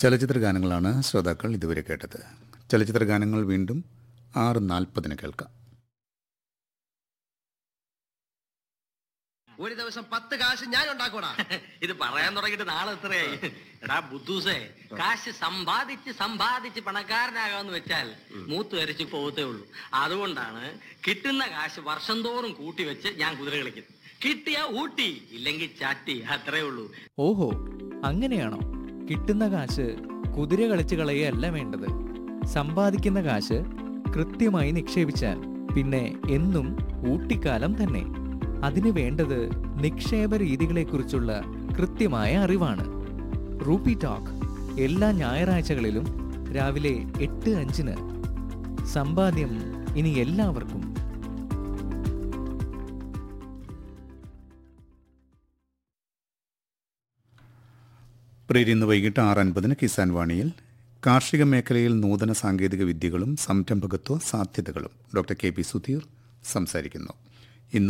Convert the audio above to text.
ചലച്ചിത്ര ഗാനങ്ങളാണ് ശ്രോതാക്കൾ ഇതുവരെ കേട്ടത് ചലച്ചിത്ര ഗാനങ്ങൾ വീണ്ടും ആറ് നാൽപ്പതിന് കേൾക്കാം ഒരു ദിവസം പത്ത് കാശ് ഞാൻ ഉണ്ടാക്കൂടാ ഇത് പറയാൻ തുടങ്ങിയിട്ട് നാളെ എത്രയായി എടാ ബുദ്ധൂസേ കാശ് സമ്പാദിച്ച് സമ്പാദിച്ച് പണക്കാരനാകാന്ന് വെച്ചാൽ മൂത്ത് വരച്ച് പോകത്തേ ഉള്ളൂ അതുകൊണ്ടാണ് കിട്ടുന്ന കാശ് വർഷം തോറും കൂട്ടി വെച്ച് ഞാൻ കുതിര കളിക്കുന്നത് കിട്ടിയ ഊട്ടി ഇല്ലെങ്കിൽ ചാട്ടി അത്രേ ഉള്ളൂ ഓഹോ അങ്ങനെയാണോ കിട്ടുന്ന കാശ് കുതിര കളിച്ച് കളയുകയല്ല വേണ്ടത് സമ്പാദിക്കുന്ന കാശ് കൃത്യമായി നിക്ഷേപിച്ചാൽ പിന്നെ എന്നും ഊട്ടിക്കാലം തന്നെ അതിന് വേണ്ടത് നിക്ഷേപ രീതികളെക്കുറിച്ചുള്ള കൃത്യമായ അറിവാണ് റൂപ്പി ടോക്ക് എല്ലാ ഞായറാഴ്ചകളിലും രാവിലെ എട്ട് അഞ്ചിന് സമ്പാദ്യം ഇനി എല്ലാവർക്കും പ്രീതി ഇന്ന് വൈകിട്ട് ആറ് അൻപതിന് കിസാൻ വാണിയിൽ കാർഷിക മേഖലയിൽ നൂതന സാങ്കേതിക വിദ്യകളും സംരംഭകത്വ സാധ്യതകളും ഡോക്ടർ കെ പി സുധീർ സംസാരിക്കുന്നു